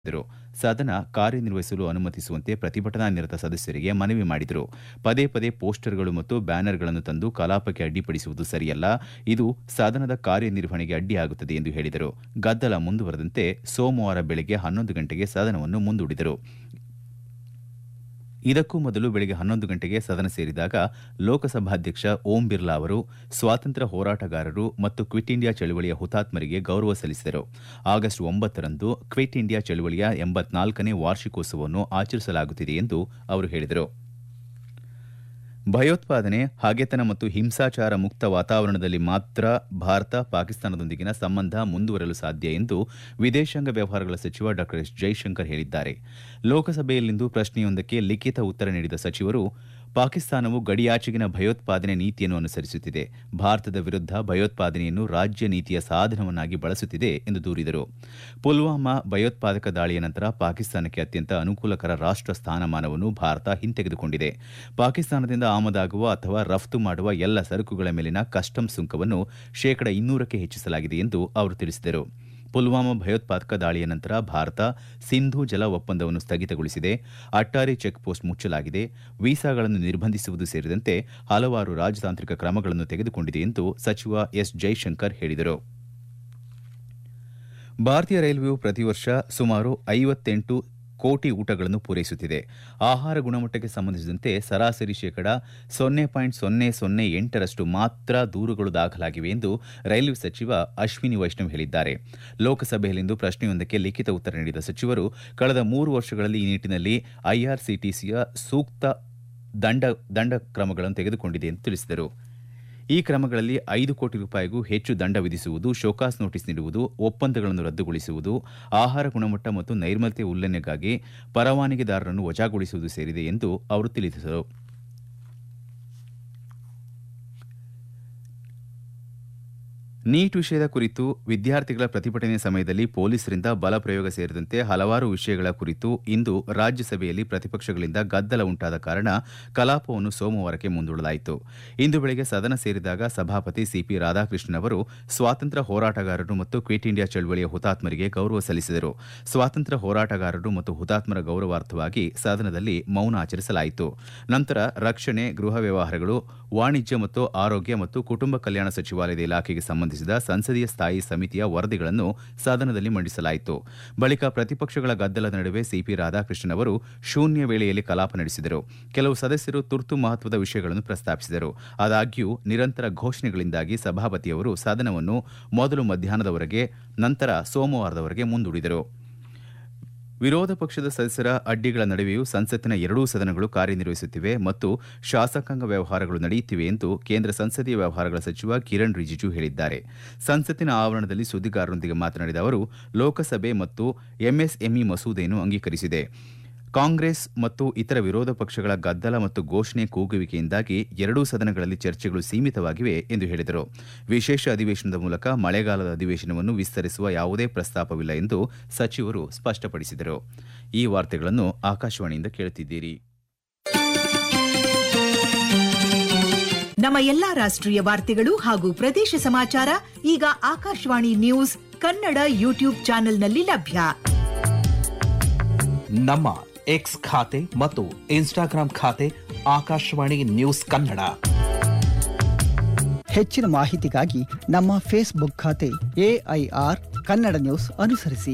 ದರು ಸದನ ಕಾರ್ಯನಿರ್ವಹಿಸಲು ಅನುಮತಿಸುವಂತೆ ಪ್ರತಿಭಟನಾ ನಿರತ ಸದಸ್ಯರಿಗೆ ಮನವಿ ಮಾಡಿದರು ಪದೇ ಪದೇ ಪೋಸ್ಟರ್ಗಳು ಮತ್ತು ಬ್ಯಾನರ್ಗಳನ್ನು ತಂದು ಕಲಾಪಕ್ಕೆ ಅಡ್ಡಿಪಡಿಸುವುದು ಸರಿಯಲ್ಲ ಇದು ಸದನದ ಕಾರ್ಯನಿರ್ವಹಣೆಗೆ ಅಡ್ಡಿಯಾಗುತ್ತದೆ ಎಂದು ಹೇಳಿದರು ಗದ್ದಲ ಮುಂದುವರೆದಂತೆ ಸೋಮವಾರ ಬೆಳಗ್ಗೆ ಹನ್ನೊಂದು ಗಂಟೆಗೆ ಸದನವನ್ನು ಮುಂದೂಡಿದರು ಇದಕ್ಕೂ ಮೊದಲು ಬೆಳಗ್ಗೆ ಹನ್ನೊಂದು ಗಂಟೆಗೆ ಸದನ ಸೇರಿದಾಗ ಲೋಕಸಭಾಧ್ಯಕ್ಷ ಓಂ ಬಿರ್ಲಾ ಅವರು ಸ್ವಾತಂತ್ರ್ಯ ಹೋರಾಟಗಾರರು ಮತ್ತು ಕ್ವಿಟ್ ಇಂಡಿಯಾ ಚಳವಳಿಯ ಹುತಾತ್ಮರಿಗೆ ಗೌರವ ಸಲ್ಲಿಸಿದರು ಆಗಸ್ಟ್ ಒಂಬತ್ತರಂದು ಕ್ವಿಟ್ ಇಂಡಿಯಾ ಚಳವಳಿಯ ಎಂಬತ್ನಾಲ್ಕನೇ ವಾರ್ಷಿಕೋತ್ಸವವನ್ನು ಆಚರಿಸಲಾಗುತ್ತಿದೆ ಎಂದು ಅವರು ಹೇಳಿದರು ಭಯೋತ್ಪಾದನೆ ಹಗೆತನ ಮತ್ತು ಹಿಂಸಾಚಾರ ಮುಕ್ತ ವಾತಾವರಣದಲ್ಲಿ ಮಾತ್ರ ಭಾರತ ಪಾಕಿಸ್ತಾನದೊಂದಿಗಿನ ಸಂಬಂಧ ಮುಂದುವರೆಯಲು ಸಾಧ್ಯ ಎಂದು ವಿದೇಶಾಂಗ ವ್ಯವಹಾರಗಳ ಸಚಿವ ಡಾ ಎಸ್ ಜೈಶಂಕರ್ ಹೇಳಿದ್ದಾರೆ ಲೋಕಸಭೆಯಲ್ಲಿಂದು ಪ್ರಶ್ನೆಯೊಂದಕ್ಕೆ ಲಿಖಿತ ಉತ್ತರ ನೀಡಿದ ಸಚಿವರು ಪಾಕಿಸ್ತಾನವು ಗಡಿಯಾಚೆಗಿನ ಭಯೋತ್ಪಾದನೆ ನೀತಿಯನ್ನು ಅನುಸರಿಸುತ್ತಿದೆ ಭಾರತದ ವಿರುದ್ಧ ಭಯೋತ್ಪಾದನೆಯನ್ನು ರಾಜ್ಯ ನೀತಿಯ ಸಾಧನವನ್ನಾಗಿ ಬಳಸುತ್ತಿದೆ ಎಂದು ದೂರಿದರು ಪುಲ್ವಾಮಾ ಭಯೋತ್ಪಾದಕ ದಾಳಿಯ ನಂತರ ಪಾಕಿಸ್ತಾನಕ್ಕೆ ಅತ್ಯಂತ ಅನುಕೂಲಕರ ರಾಷ್ಟ ಸ್ಥಾನಮಾನವನ್ನು ಭಾರತ ಹಿಂತೆಗೆದುಕೊಂಡಿದೆ ಪಾಕಿಸ್ತಾನದಿಂದ ಆಮದಾಗುವ ಅಥವಾ ರಫ್ತು ಮಾಡುವ ಎಲ್ಲ ಸರಕುಗಳ ಮೇಲಿನ ಕಸ್ಟಮ್ಸ್ ಸುಂಕವನ್ನು ಶೇಕಡ ಇನ್ನೂರಕ್ಕೆ ಹೆಚ್ಚಿಸಲಾಗಿದೆ ಎಂದು ಅವರು ತಿಳಿಸಿದರು ಪುಲ್ವಾಮಾ ಭಯೋತ್ಪಾದಕ ದಾಳಿಯ ನಂತರ ಭಾರತ ಸಿಂಧೂ ಜಲ ಒಪ್ಪಂದವನ್ನು ಸ್ಥಗಿತಗೊಳಿಸಿದೆ ಅಟ್ಟಾರಿ ಚೆಕ್ ಪೋಸ್ಟ್ ಮುಚ್ಚಲಾಗಿದೆ ವೀಸಾಗಳನ್ನು ನಿರ್ಬಂಧಿಸುವುದು ಸೇರಿದಂತೆ ಹಲವಾರು ರಾಜತಾಂತ್ರಿಕ ಕ್ರಮಗಳನ್ನು ತೆಗೆದುಕೊಂಡಿದೆ ಎಂದು ಸಚಿವ ಎಸ್ ಜೈಶಂಕರ್ ಹೇಳಿದರು ಭಾರತೀಯ ರೈಲ್ವೆಯು ಪ್ರತಿ ವರ್ಷ ಸುಮಾರು ಐವತ್ತೆಂಟು ಕೋಟಿ ಊಟಗಳನ್ನು ಪೂರೈಸುತ್ತಿದೆ ಆಹಾರ ಗುಣಮಟ್ಟಕ್ಕೆ ಸಂಬಂಧಿಸಿದಂತೆ ಸರಾಸರಿ ಶೇಕಡ ಸೊನ್ನೆ ಪಾಯಿಂಟ್ ಸೊನ್ನೆ ಸೊನ್ನೆ ಎಂಟರಷ್ಟು ಮಾತ್ರ ದೂರುಗಳು ದಾಖಲಾಗಿವೆ ಎಂದು ರೈಲ್ವೆ ಸಚಿವ ಅಶ್ವಿನಿ ವೈಷ್ಣವ್ ಹೇಳಿದ್ದಾರೆ ಲೋಕಸಭೆಯಲ್ಲಿಂದು ಪ್ರಶ್ನೆಯೊಂದಕ್ಕೆ ಲಿಖಿತ ಉತ್ತರ ನೀಡಿದ ಸಚಿವರು ಕಳೆದ ಮೂರು ವರ್ಷಗಳಲ್ಲಿ ಈ ನಿಟ್ಟಿನಲ್ಲಿ ಐಆರ್ಸಿಟಿಸಿಯ ಸೂಕ್ತ ದಂಡ ದಂಡ ಕ್ರಮಗಳನ್ನು ತೆಗೆದುಕೊಂಡಿದೆ ಎಂದು ತಿಳಿಸಿದರು ಈ ಕ್ರಮಗಳಲ್ಲಿ ಐದು ಕೋಟಿ ರೂಪಾಯಿಗೂ ಹೆಚ್ಚು ದಂಡ ವಿಧಿಸುವುದು ಶೋಕಾಸ್ ನೋಟಿಸ್ ನೀಡುವುದು ಒಪ್ಪಂದಗಳನ್ನು ರದ್ದುಗೊಳಿಸುವುದು ಆಹಾರ ಗುಣಮಟ್ಟ ಮತ್ತು ನೈರ್ಮಲ್ಯ ಉಲ್ಲಂಘನೆಗಾಗಿ ಪರವಾನಗಿದಾರರನ್ನು ವಜಾಗೊಳಿಸುವುದು ಸೇರಿದೆ ಎಂದು ಅವರು ತಿಳಿಸಿದರು ನೀಟ್ ವಿಷಯದ ಕುರಿತು ವಿದ್ಯಾರ್ಥಿಗಳ ಪ್ರತಿಭಟನೆ ಸಮಯದಲ್ಲಿ ಪೊಲೀಸರಿಂದ ಬಲಪ್ರಯೋಗ ಸೇರಿದಂತೆ ಹಲವಾರು ವಿಷಯಗಳ ಕುರಿತು ಇಂದು ರಾಜ್ಯಸಭೆಯಲ್ಲಿ ಪ್ರತಿಪಕ್ಷಗಳಿಂದ ಗದ್ದಲ ಉಂಟಾದ ಕಾರಣ ಕಲಾಪವನ್ನು ಸೋಮವಾರಕ್ಕೆ ಮುಂದೂಡಲಾಯಿತು ಇಂದು ಬೆಳಗ್ಗೆ ಸದನ ಸೇರಿದಾಗ ಸಭಾಪತಿ ಸಿಪಿ ರಾಧಾಕೃಷ್ಣನ್ ಅವರು ಸ್ವಾತಂತ್ರ್ಯ ಹೋರಾಟಗಾರರು ಮತ್ತು ಕ್ವಿಟ್ ಇಂಡಿಯಾ ಚಳವಳಿಯ ಹುತಾತ್ಮರಿಗೆ ಗೌರವ ಸಲ್ಲಿಸಿದರು ಸ್ವಾತಂತ್ರ್ಯ ಹೋರಾಟಗಾರರು ಮತ್ತು ಹುತಾತ್ಮರ ಗೌರವಾರ್ಥವಾಗಿ ಸದನದಲ್ಲಿ ಮೌನ ಆಚರಿಸಲಾಯಿತು ನಂತರ ರಕ್ಷಣೆ ಗೃಹ ವ್ಯವಹಾರಗಳು ವಾಣಿಜ್ಯ ಮತ್ತು ಆರೋಗ್ಯ ಮತ್ತು ಕುಟುಂಬ ಕಲ್ಯಾಣ ಸಚಿವಾಲಯದ ಇಲಾಖೆಗೆ ಸಂಬಂಧಿಸಿದ ಸಂಸದೀಯ ಸ್ಥಾಯಿ ಸಮಿತಿಯ ವರದಿಗಳನ್ನು ಸದನದಲ್ಲಿ ಮಂಡಿಸಲಾಯಿತು ಬಳಿಕ ಪ್ರತಿಪಕ್ಷಗಳ ಗದ್ದಲದ ನಡುವೆ ಸಿಪಿ ರಾಧಾಕೃಷ್ಣನ್ ಅವರು ಶೂನ್ಯ ವೇಳೆಯಲ್ಲಿ ಕಲಾಪ ನಡೆಸಿದರು ಕೆಲವು ಸದಸ್ಯರು ತುರ್ತು ಮಹತ್ವದ ವಿಷಯಗಳನ್ನು ಪ್ರಸ್ತಾಪಿಸಿದರು ಆದಾಗ್ಯೂ ನಿರಂತರ ಘೋಷಣೆಗಳಿಂದಾಗಿ ಸಭಾಪತಿಯವರು ಸದನವನ್ನು ಮೊದಲು ಮಧ್ಯಾಹ್ನದವರೆಗೆ ನಂತರ ಸೋಮವಾರದವರೆಗೆ ಮುಂದೂಡಿದರು ವಿರೋಧ ಪಕ್ಷದ ಸದಸ್ಯರ ಅಡ್ಡಿಗಳ ನಡುವೆಯೂ ಸಂಸತ್ತಿನ ಎರಡೂ ಸದನಗಳು ಕಾರ್ಯನಿರ್ವಹಿಸುತ್ತಿವೆ ಮತ್ತು ಶಾಸಕಾಂಗ ವ್ಯವಹಾರಗಳು ನಡೆಯುತ್ತಿವೆ ಎಂದು ಕೇಂದ್ರ ಸಂಸದೀಯ ವ್ಯವಹಾರಗಳ ಸಚಿವ ಕಿರಣ್ ರಿಜಿಜು ಹೇಳಿದ್ದಾರೆ ಸಂಸತ್ತಿನ ಆವರಣದಲ್ಲಿ ಸುದ್ದಿಗಾರರೊಂದಿಗೆ ಮಾತನಾಡಿದ ಅವರು ಲೋಕಸಭೆ ಮತ್ತು ಎಂಎಸ್ಎಂಇ ಮಸೂದೆಯನ್ನು ಅಂಗೀಕರಿಸಿದೆ ಕಾಂಗ್ರೆಸ್ ಮತ್ತು ಇತರ ವಿರೋಧ ಪಕ್ಷಗಳ ಗದ್ದಲ ಮತ್ತು ಘೋಷಣೆ ಕೂಗುವಿಕೆಯಿಂದಾಗಿ ಎರಡೂ ಸದನಗಳಲ್ಲಿ ಚರ್ಚೆಗಳು ಸೀಮಿತವಾಗಿವೆ ಎಂದು ಹೇಳಿದರು ವಿಶೇಷ ಅಧಿವೇಶನದ ಮೂಲಕ ಮಳೆಗಾಲದ ಅಧಿವೇಶನವನ್ನು ವಿಸ್ತರಿಸುವ ಯಾವುದೇ ಪ್ರಸ್ತಾಪವಿಲ್ಲ ಎಂದು ಸಚಿವರು ಸ್ಪಷ್ಟಪಡಿಸಿದರು ಈ ವಾರ್ತೆಗಳನ್ನು ಆಕಾಶವಾಣಿಯಿಂದ ಕೇಳುತ್ತಿದ್ದೀರಿ ನಮ್ಮ ಎಲ್ಲಾ ರಾಷ್ಟ್ರೀಯ ವಾರ್ತೆಗಳು ಹಾಗೂ ಪ್ರದೇಶ ಸಮಾಚಾರ ಈಗ ಆಕಾಶವಾಣಿ ನ್ಯೂಸ್ ಕನ್ನಡ ಯೂಟ್ಯೂಬ್ ಚಾನೆಲ್ನಲ್ಲಿ ಲಭ್ಯ ನಮ್ಮ ಎಕ್ಸ್ ಖಾತೆ ಮತ್ತು ಇನ್ಸ್ಟಾಗ್ರಾಂ ಖಾತೆ ಆಕಾಶವಾಣಿ ನ್ಯೂಸ್ ಕನ್ನಡ ಹೆಚ್ಚಿನ ಮಾಹಿತಿಗಾಗಿ ನಮ್ಮ ಫೇಸ್ಬುಕ್ ಖಾತೆ ಎಐಆರ್ ಕನ್ನಡ ನ್ಯೂಸ್ ಅನುಸರಿಸಿ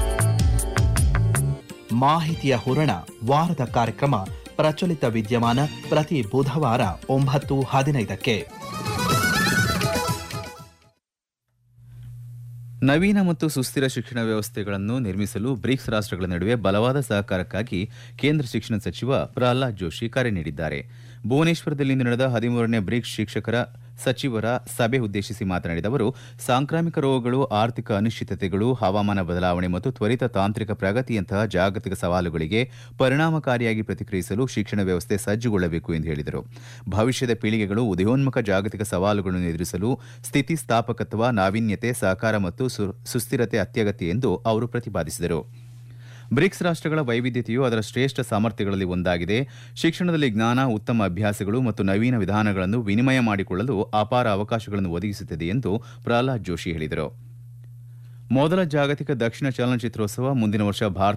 ಮಾಹಿತಿಯ ಹೂರಣ ವಾರದ ಕಾರ್ಯಕ್ರಮ ಪ್ರಚಲಿತ ವಿದ್ಯಮಾನ ಪ್ರತಿ ಬುಧವಾರ ಒಂಬತ್ತು ಹದಿನೈದಕ್ಕೆ ನವೀನ ಮತ್ತು ಸುಸ್ಥಿರ ಶಿಕ್ಷಣ ವ್ಯವಸ್ಥೆಗಳನ್ನು ನಿರ್ಮಿಸಲು ಬ್ರಿಕ್ಸ್ ರಾಷ್ಟ್ರಗಳ ನಡುವೆ ಬಲವಾದ ಸಹಕಾರಕ್ಕಾಗಿ ಕೇಂದ್ರ ಶಿಕ್ಷಣ ಸಚಿವ ಪ್ರಹ್ಲಾದ್ ಜೋಶಿ ಕರೆ ನೀಡಿದ್ದಾರೆ ಭುವನೇಶ್ವರದಲ್ಲಿಂದು ನಡೆದ ಹದಿಮೂರನೇ ಬ್ರಿಕ್ಸ್ ಶಿಕ್ಷಕರ ಸಚಿವರ ಸಭೆ ಉದ್ದೇಶಿಸಿ ಮಾತನಾಡಿದ ಅವರು ಸಾಂಕ್ರಾಮಿಕ ರೋಗಗಳು ಆರ್ಥಿಕ ಅನಿಶ್ಚಿತತೆಗಳು ಹವಾಮಾನ ಬದಲಾವಣೆ ಮತ್ತು ತ್ವರಿತ ತಾಂತ್ರಿಕ ಪ್ರಗತಿಯಂತಹ ಜಾಗತಿಕ ಸವಾಲುಗಳಿಗೆ ಪರಿಣಾಮಕಾರಿಯಾಗಿ ಪ್ರತಿಕ್ರಿಯಿಸಲು ಶಿಕ್ಷಣ ವ್ಯವಸ್ಥೆ ಸಜ್ಜುಗೊಳ್ಳಬೇಕು ಎಂದು ಹೇಳಿದರು ಭವಿಷ್ಯದ ಪೀಳಿಗೆಗಳು ಉದಯೋನ್ಮುಖ ಜಾಗತಿಕ ಸವಾಲುಗಳನ್ನು ಎದುರಿಸಲು ಸ್ಥಿತಿಸ್ಥಾಪಕತ್ವ ನಾವೀನ್ಯತೆ ಸಹಕಾರ ಮತ್ತು ಸುಸ್ಥಿರತೆ ಅತ್ಯಗತ್ಯ ಎಂದು ಅವರು ಪ್ರತಿಪಾದಿಸಿದರು ಬ್ರಿಕ್ಸ್ ರಾಷ್ಟ್ರಗಳ ವೈವಿಧ್ಯತೆಯು ಅದರ ಶ್ರೇಷ್ಠ ಸಾಮರ್ಥ್ಯಗಳಲ್ಲಿ ಒಂದಾಗಿದೆ ಶಿಕ್ಷಣದಲ್ಲಿ ಜ್ಞಾನ ಉತ್ತಮ ಅಭ್ಯಾಸಗಳು ಮತ್ತು ನವೀನ ವಿಧಾನಗಳನ್ನು ವಿನಿಮಯ ಮಾಡಿಕೊಳ್ಳಲು ಅಪಾರ ಅವಕಾಶಗಳನ್ನು ಒದಗಿಸುತ್ತದೆ ಎಂದು ಪ್ರಹ್ಲಾದ್ ಜೋಶಿ ಹೇಳಿದರು ಮೊದಲ ಜಾಗತಿಕ ದಕ್ಷಿಣ ಚಲನಚಿತ್ರೋತ್ಸವ ಮುಂದಿನ ವರ್ಷ ಭಾರತ